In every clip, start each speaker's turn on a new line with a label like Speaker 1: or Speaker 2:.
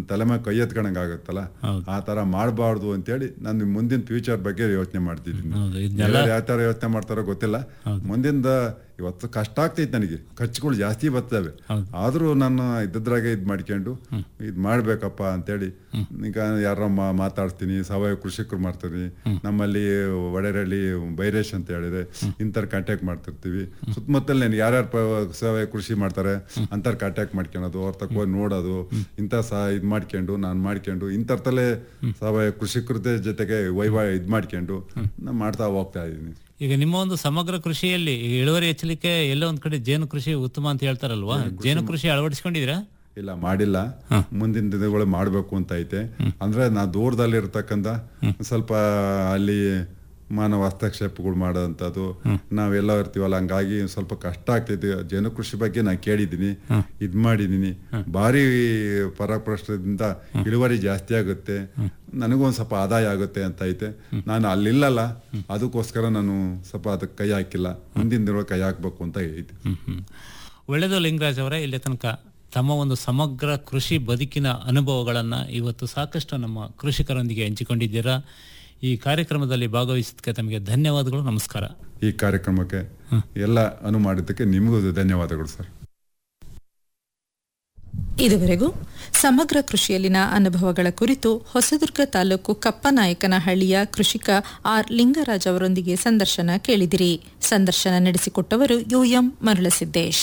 Speaker 1: ತಲೆ ಮೇಲೆ ಕೈ ಎತ್ಕೊಂಡಂಗೆ ಆಗುತ್ತಲ್ಲ
Speaker 2: ಹೌದು.
Speaker 1: ಆ ಥರ ಮಾಡಬಾರ್ದು ಅಂತೇಳಿ ನಾನು ಮುಂದಿನ ಫ್ಯೂಚರ್ ಬಗ್ಗೆ ಯೋಚನೆ ಮಾಡ್ತಿದ್ದೀನಿ
Speaker 2: ಹೌದು, ಇದನ್ನೆಲ್ಲ-
Speaker 1: ಎಲ್ಲರೂ ಯಾವ ಥರ ಯೋಚನೆ ಮಾಡ್ತಾರೋ ಗೊತ್ತಿಲ್ಲ ಮುಂದಿಂದ ಇವತ್ತು ಕಷ್ಟ ಆಗ್ತೈತೆ ನನಗೆ ಖರ್ಚುಗಳು ಜಾಸ್ತಿ ಬರ್ತವೆ
Speaker 2: ಹೌದು.
Speaker 1: ಆದರೂ ನಾನು ಇದ್ದದ್ರಾಗೆ ಇದು ಮಾಡ್ಕೊಂಡು ಇದು ಮಾಡಬೇಕಪ್ಪ ಅಂತೇಳಿ ಈಗ ಯಾರ ಮಾತಾಡ್ತೀನಿ ಸಾವಯವ ಕೃಷಿಕರು ಮಾಡ್ತೀನಿ ನಮ್ಮಲ್ಲಿ ಒಡೆರಳ್ಳಿ ಬೈರೇಶ್ ಅಂತ ಹೇಳಿದ್ರೆ ಇಂಥವ್ರ ಕಾಂಟ್ಯಾಕ್ಟ್ ಮಾಡ್ತಿರ್ತೀವಿ ಸುತ್ತಮುತ್ತಲು ನಾನು ಯಾರ್ಯಾರು ಪ- ಸಾವಯವ ಕೃಷಿ ಮಾಡ್ತಾರೆ ಅಂಥವ್ರ ಕಾಂಟ್ಯಾಕ್ಟ್ ಮಾಡ್ಕೊಳೋದು ಅವ್ರ ತಕ್ಕ ಹೋಗಿ ನೋಡೋದು ಇಂಥ ಸಹ ಇದು ಮಾಡ್ಕೊಂಡು ನಾನು ಮಾಡ್ಕೊಂಡು ಇಂಥರ್ತಲೇ ಸಾವಯವ ಕೃಷಿಕರ ಜೊತೆಗೆ ವೈವ ಇದು ಮಾಡ್ಕೊಂಡು ನಾನು ಮಾಡ್ತಾ ಹೋಗ್ತಾ ಇದ್ದೀನಿ
Speaker 2: ಈಗ ನಿಮ್ಮ ಒಂದು ಸಮಗ್ರ ಕೃಷಿಯಲ್ಲಿ ಈಗ ಇಳುವರಿ ಹೆಚ್ಚಲಿಕ್ಕೆ ಎಲ್ಲೋ ಒಂದ್ ಕಡೆ ಜೇನು ಕೃಷಿ ಉತ್ತಮ ಅಂತ ಹೇಳ್ತಾರಲ್ವಾ ಜೇನು ಕೃಷಿ ಅಳವಡಿಸ್ಕೊಂಡಿದ್ದೀರಾ
Speaker 1: ಇಲ್ಲ ಮಾಡಿಲ್ಲ ಮುಂದಿನ ದಿನಗಳು ಮಾಡಬೇಕು ಅಂತ ಐತೆ ಅಂದ್ರೆ ನಾ ದೂರದಲ್ಲಿ ಇರ್ತಕ್ಕಂಥ ಸ್ವಲ್ಪ ಅಲ್ಲಿ ಮಾನವ ಹಸ್ತಕ್ಷೇಪಗಳು ಮಾಡೋದಂಥದ್ದು ನಾವೆಲ್ಲ ಇರ್ತೀವಲ್ಲ ಹಂಗಾಗಿ ಸ್ವಲ್ಪ ಕಷ್ಟ ಆಗ್ತೈತೆ ಜೇನು ಕೃಷಿ ಬಗ್ಗೆ ನಾನು ಕೇಳಿದ್ದೀನಿ ಇದ್ ಮಾಡಿದ್ದೀನಿ ಭಾರಿ ಪರಾಪ್ರಶ್ನದಿಂದ ಇಳುವರಿ ಜಾಸ್ತಿ ಆಗುತ್ತೆ ನನಗೊಂದು ಸ್ವಲ್ಪ ಆದಾಯ ಆಗುತ್ತೆ ಅಂತ ಐತೆ ನಾನು ಅಲ್ಲಿಲ್ಲಲ್ಲ ಅದಕ್ಕೋಸ್ಕರ ನಾನು ಸ್ವಲ್ಪ ಅದಕ್ಕೆ ಕೈ ಹಾಕಿಲ್ಲ ಮುಂದಿನ ದಿನ ಕೈ ಹಾಕ್ಬೇಕು ಅಂತ ಐತೆ
Speaker 2: ಹ್ಮ್ ಹ್ಮ್ ಒಳ್ಳೆಯದು ಲಿಂಗರಾಜ್ ಅವರೇ ಇಲ್ಲಿ ತನಕ ತಮ್ಮ ಒಂದು ಸಮಗ್ರ ಕೃಷಿ ಬದುಕಿನ ಅನುಭವಗಳನ್ನ ಇವತ್ತು ಸಾಕಷ್ಟು ನಮ್ಮ ಕೃಷಿಕರೊಂದಿಗೆ ಹಂಚಿಕೊಂಡಿದ್ದೀರಾ ಈ ಕಾರ್ಯಕ್ರಮದಲ್ಲಿ ಭಾಗವಹಿಸಿದ್ದಕ್ಕೆ ತಮಗೆ ಧನ್ಯವಾದಗಳು ನಮಸ್ಕಾರ
Speaker 1: ಈ ಕಾರ್ಯಕ್ರಮಕ್ಕೆ ಎಲ್ಲ ಅನು ಮಾಡಿದ್ದಕ್ಕೆ ನಿಮಗೂ ಧನ್ಯವಾದಗಳು ಸರ್
Speaker 3: ಇದುವರೆಗೂ ಸಮಗ್ರ ಕೃಷಿಯಲ್ಲಿನ ಅನುಭವಗಳ ಕುರಿತು ಹೊಸದುರ್ಗ ತಾಲೂಕು ಕಪ್ಪನಾಯಕನಹಳ್ಳಿಯ ಕೃಷಿಕ ಆರ್ ಲಿಂಗರಾಜ್ ಅವರೊಂದಿಗೆ ಸಂದರ್ಶನ ಕೇಳಿದಿರಿ ಸಂದರ್ಶನ ನಡೆಸಿಕೊಟ್ಟವರು ಯುಎಂ ಮರಳಸಿದ್ದೇಶ್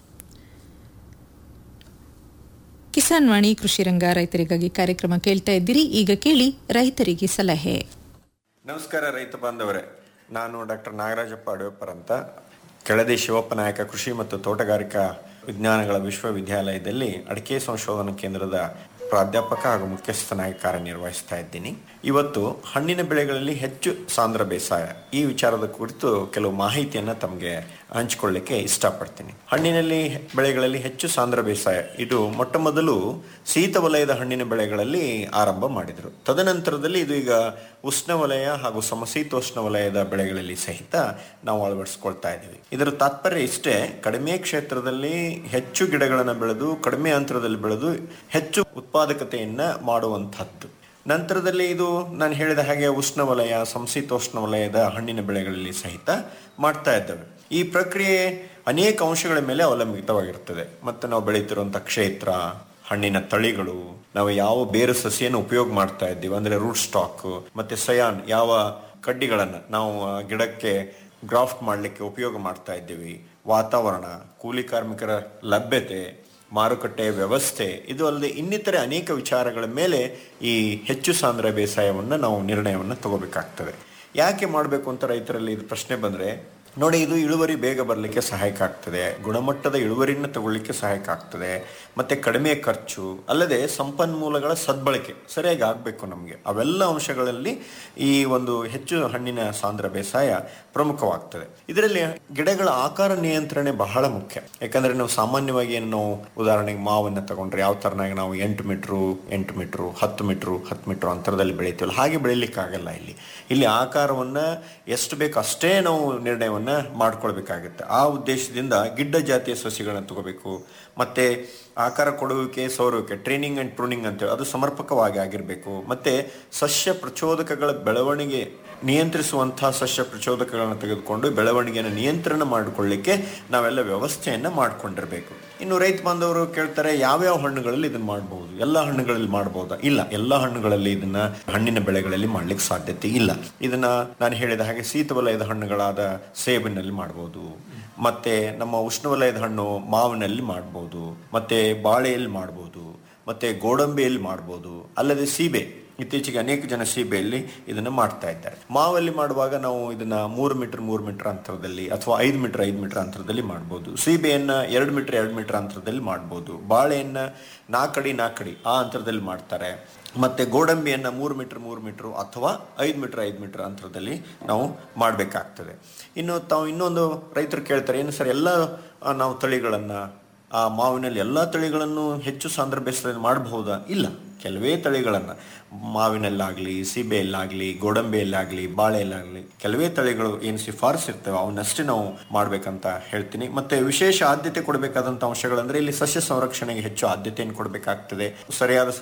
Speaker 3: ಕಿಸಾನ್ ವಾಣಿ ಕೃಷಿ ರಂಗ ರೈತರಿಗಾಗಿ ಕಾರ್ಯಕ್ರಮ ಕೇಳ್ತಾ ಇದ್ದೀರಿ ಈಗ ಕೇಳಿ ರೈತರಿಗೆ ಸಲಹೆ
Speaker 4: ನಮಸ್ಕಾರ ರೈತ ಬಾಂಧವರೇ ನಾನು ಡಾಕ್ಟರ್ ನಾಗರಾಜಪ್ಪ ಅಡವೆಪ್ಪರ್ ಅಂತ ಕೆಳದಿ ಶಿವಪ್ಪ ನಾಯಕ ಕೃಷಿ ಮತ್ತು ತೋಟಗಾರಿಕಾ ವಿಜ್ಞಾನಗಳ ವಿಶ್ವವಿದ್ಯಾಲಯದಲ್ಲಿ ಅಡಿಕೆ ಸಂಶೋಧನಾ ಕೇಂದ್ರದ ಪ್ರಾಧ್ಯಾಪಕ ಹಾಗೂ ಮುಖ್ಯಸ್ಥನಾಗಿ ಕಾರ್ಯನಿರ್ವಹಿಸ್ತಾ ಇದ್ದೀನಿ ಇವತ್ತು ಹಣ್ಣಿನ ಬೆಳೆಗಳಲ್ಲಿ ಹೆಚ್ಚು ಸಾಂದ್ರ ಬೇಸಾಯ ಈ ವಿಚಾರದ ಕುರಿತು ಕೆಲವು ಮಾಹಿತಿಯನ್ನ ತಮಗೆ ಹಂಚಿಕೊಳ್ಳಿಕ್ಕೆ ಇಷ್ಟಪಡ್ತೀನಿ ಹಣ್ಣಿನಲ್ಲಿ ಬೆಳೆಗಳಲ್ಲಿ ಹೆಚ್ಚು ಸಾಂದ್ರ ಬೇಸಾಯ ಇದು ಮೊಟ್ಟ ಮೊದಲು ಶೀತ ವಲಯದ ಹಣ್ಣಿನ ಬೆಳೆಗಳಲ್ಲಿ ಆರಂಭ ಮಾಡಿದರು ತದನಂತರದಲ್ಲಿ ಇದು ಈಗ ಉಷ್ಣವಲಯ ಹಾಗೂ ಸಮಶೀತೋಷ್ಣ ವಲಯದ ಬೆಳೆಗಳಲ್ಲಿ ಸಹಿತ ನಾವು ಅಳವಡಿಸ್ಕೊಳ್ತಾ ಇದ್ದೀವಿ ಇದರ ತಾತ್ಪರ್ಯ ಇಷ್ಟೇ ಕಡಿಮೆ ಕ್ಷೇತ್ರದಲ್ಲಿ ಹೆಚ್ಚು ಗಿಡಗಳನ್ನು ಬೆಳೆದು ಕಡಿಮೆ ಅಂತರದಲ್ಲಿ ಬೆಳೆದು ಹೆಚ್ಚು ಉತ್ಪಾದಕತೆಯನ್ನ ಮಾಡುವಂತಹದ್ದು ನಂತರದಲ್ಲಿ ಇದು ನಾನು ಹೇಳಿದ ಹಾಗೆ ಉಷ್ಣವಲಯ ಸಂಶೀತೋಷ್ಣ ವಲಯದ ಹಣ್ಣಿನ ಬೆಳೆಗಳಲ್ಲಿ ಸಹಿತ ಮಾಡ್ತಾ ಇದ್ದೇವೆ ಈ ಪ್ರಕ್ರಿಯೆ ಅನೇಕ ಅಂಶಗಳ ಮೇಲೆ ಅವಲಂಬಿತವಾಗಿರ್ತದೆ ಮತ್ತು ನಾವು ಬೆಳೀತಿರುವಂಥ ಕ್ಷೇತ್ರ ಹಣ್ಣಿನ ತಳಿಗಳು ನಾವು ಯಾವ ಬೇರು ಸಸಿಯನ್ನು ಉಪಯೋಗ ಮಾಡ್ತಾ ಇದ್ದೀವಿ ಅಂದ್ರೆ ರೂಟ್ ಸ್ಟಾಕ್ ಮತ್ತೆ ಸಯಾನ್ ಯಾವ ಕಡ್ಡಿಗಳನ್ನ ನಾವು ಆ ಗಿಡಕ್ಕೆ ಗ್ರಾಫ್ಟ್ ಮಾಡಲಿಕ್ಕೆ ಉಪಯೋಗ ಮಾಡ್ತಾ ಇದ್ದೀವಿ ವಾತಾವರಣ ಕೂಲಿ ಕಾರ್ಮಿಕರ ಲಭ್ಯತೆ ಮಾರುಕಟ್ಟೆ ವ್ಯವಸ್ಥೆ ಇದು ಅಲ್ಲದೆ ಇನ್ನಿತರೆ ಅನೇಕ ವಿಚಾರಗಳ ಮೇಲೆ ಈ ಹೆಚ್ಚು ಸಾಂದ್ರ ಬೇಸಾಯವನ್ನು ನಾವು ನಿರ್ಣಯವನ್ನು ತಗೋಬೇಕಾಗ್ತದೆ ಯಾಕೆ ಮಾಡಬೇಕು ಅಂತ ರೈತರಲ್ಲಿ ಇದು ಪ್ರಶ್ನೆ ಬಂದ್ರೆ ನೋಡಿ ಇದು ಇಳುವರಿ ಬೇಗ ಬರಲಿಕ್ಕೆ ಸಹಾಯಕ ಆಗ್ತದೆ ಗುಣಮಟ್ಟದ ಇಳುವರಿನ ತಗೊಳ್ಳಿಕ್ಕೆ ಸಹಾಯಕ ಆಗ್ತದೆ ಮತ್ತೆ ಕಡಿಮೆ ಖರ್ಚು ಅಲ್ಲದೆ ಸಂಪನ್ಮೂಲಗಳ ಸದ್ಬಳಕೆ ಸರಿಯಾಗಿ ಆಗಬೇಕು ನಮಗೆ ಅವೆಲ್ಲ ಅಂಶಗಳಲ್ಲಿ ಈ ಒಂದು ಹೆಚ್ಚು ಹಣ್ಣಿನ ಸಾಂದ್ರ ಬೇಸಾಯ ಪ್ರಮುಖವಾಗ್ತದೆ ಇದರಲ್ಲಿ ಗಿಡಗಳ ಆಕಾರ ನಿಯಂತ್ರಣೆ ಬಹಳ ಮುಖ್ಯ ಯಾಕಂದ್ರೆ ನಾವು ಸಾಮಾನ್ಯವಾಗಿ ಏನು ನಾವು ಉದಾಹರಣೆಗೆ ಮಾವನ್ನ ತಗೊಂಡ್ರೆ ಯಾವ ತರನಾಗಿ ನಾವು ಎಂಟು ಮೀಟ್ರು ಎಂಟು ಮೀಟ್ರು ಹತ್ತು ಮೀಟ್ರು ಹತ್ತು ಮೀಟ್ರು ಅಂತರದಲ್ಲಿ ಬೆಳಿತೀವಲ್ಲ ಹಾಗೆ ಬೆಳಿಲಿಕ್ಕಾಗಲ್ಲ ಇಲ್ಲಿ ಇಲ್ಲಿ ಆಕಾರವನ್ನ ಎಷ್ಟು ಬೇಕು ಅಷ್ಟೇ ನಾವು ನಿರ್ಣಯವನ್ನ ಮಾಡ್ಕೊಳ್ಬೇಕಾಗುತ್ತೆ ಆ ಉದ್ದೇಶದಿಂದ ಗಿಡ್ಡ ಜಾತಿಯ ಸಸಿಗಳನ್ನ ತಗೋಬೇಕು ಮತ್ತೆ ಆಕಾರ ಕೊಡುವಿಕೆ ಸೌರುವಿಕೆ ಟ್ರೈನಿಂಗ್ ಅಂಡ್ ಪ್ರೂನಿಂಗ್ ಅಂತೇಳಿ ಅದು ಸಮರ್ಪಕವಾಗಿ ಆಗಿರಬೇಕು ಮತ್ತೆ ಸಸ್ಯ ಪ್ರಚೋದಕಗಳ ಬೆಳವಣಿಗೆ ನಿಯಂತ್ರಿಸುವಂತಹ ಸಸ್ಯ ಪ್ರಚೋದಕಗಳನ್ನು ತೆಗೆದುಕೊಂಡು ಬೆಳವಣಿಗೆಯನ್ನು ನಿಯಂತ್ರಣ ಮಾಡಿಕೊಳ್ಳಿಕ್ಕೆ ನಾವೆಲ್ಲ ವ್ಯವಸ್ಥೆಯನ್ನ ಮಾಡ್ಕೊಂಡಿರ್ಬೇಕು ಇನ್ನು ರೈತ ಬಾಂಧವರು ಕೇಳ್ತಾರೆ ಯಾವ್ಯಾವ ಹಣ್ಣುಗಳಲ್ಲಿ ಇದನ್ನ ಮಾಡಬಹುದು ಎಲ್ಲ ಹಣ್ಣುಗಳಲ್ಲಿ ಮಾಡಬಹುದಾ ಇಲ್ಲ ಎಲ್ಲ ಹಣ್ಣುಗಳಲ್ಲಿ ಇದನ್ನ ಹಣ್ಣಿನ ಬೆಳೆಗಳಲ್ಲಿ ಮಾಡ್ಲಿಕ್ಕೆ ಸಾಧ್ಯತೆ ಇಲ್ಲ ಇದನ್ನ ನಾನು ಹೇಳಿದ ಹಾಗೆ ಶೀತ ವಲಯದ ಹಣ್ಣುಗಳಾದ ಸೇಬಿನಲ್ಲಿ ಮಾಡಬಹುದು ಮತ್ತೆ ನಮ್ಮ ಉಷ್ಣವಲಯದ ಹಣ್ಣು ಮಾವಿನಲ್ಲಿ ಮಾಡಬಹುದು ಮತ್ತೆ ಬಾಳೆಯಲ್ಲಿ ಮಾಡಬಹುದು ಮತ್ತೆ ಗೋಡಂಬಿಯಲ್ಲಿ ಮಾಡಬಹುದು ಅಲ್ಲದೆ ಸೀಬೆ ಇತ್ತೀಚೆಗೆ ಅನೇಕ ಜನ ಸೀಬೆಯಲ್ಲಿ ಇದನ್ನ ಮಾಡ್ತಾ ಇದ್ದಾರೆ ಮಾವಲ್ಲಿ ಮಾಡುವಾಗ ನಾವು ಇದನ್ನ ಮೂರು ಮೀಟರ್ ಮೂರು ಮೀಟರ್ ಅಂತರದಲ್ಲಿ ಅಥವಾ ಐದು ಮೀಟರ್ ಐದು ಮೀಟರ್ ಅಂತರದಲ್ಲಿ ಮಾಡ್ಬೋದು ಸೀಬೆಯನ್ನ ಎರಡು ಮೀಟರ್ ಎರಡು ಮೀಟರ್ ಅಂತರದಲ್ಲಿ ಮಾಡ್ಬೋದು ಬಾಳೆಯನ್ನ ನಾಲ್ಕಡಿ ನಾಲ್ಕಡಿ ಆ ಅಂತರದಲ್ಲಿ ಮಾಡ್ತಾರೆ ಮತ್ತೆ ಗೋಡಂಬಿಯನ್ನ ಮೂರು ಮೀಟರ್ ಮೂರು ಮೀಟರ್ ಅಥವಾ ಐದು ಮೀಟರ್ ಐದು ಮೀಟರ್ ಅಂತರದಲ್ಲಿ ನಾವು ಮಾಡಬೇಕಾಗ್ತದೆ ಇನ್ನು ತಾವು ಇನ್ನೊಂದು ರೈತರು ಕೇಳ್ತಾರೆ ಏನು ಸರ್ ಎಲ್ಲ ಆ, ನಾವು ತಳಿಗಳನ್ನ ಆ ಮಾವಿನಲ್ಲಿ ಎಲ್ಲ ತಳಿಗಳನ್ನು ಹೆಚ್ಚು ಸಾಂದ್ರ ಬೇಸಾಯದಲ್ಲಿ ಮಾಡಬಹುದಾ ಇಲ್ಲ ಕೆಲವೇ ತಳಿಗಳನ್ನು ಮಾವಿನಲ್ಲಾಗಲಿ ಸೀಬೆಯಲ್ಲಾಗಲಿ ಗೋಡಂಬಿಯಲ್ಲಾಗಲಿ ಬಾಳೆಯಲ್ಲಾಗಲಿ ಕೆಲವೇ ತಳಿಗಳು ಏನು ಶಿಫಾರಸು ಇರ್ತವೆ ಅವನ್ನಷ್ಟೇ ನಾವು ಮಾಡ್ಬೇಕಂತ ಹೇಳ್ತೀನಿ ಮತ್ತೆ ವಿಶೇಷ ಆದ್ಯತೆ ಕೊಡಬೇಕಾದಂಥ ಅಂಶಗಳಂದ್ರೆ ಇಲ್ಲಿ ಸಸ್ಯ ಸಂರಕ್ಷಣೆಗೆ ಹೆಚ್ಚು ಆದ್ಯತೆಯನ್ನು ಕೊಡಬೇಕಾಗ್ತದೆ ಸರಿಯಾದ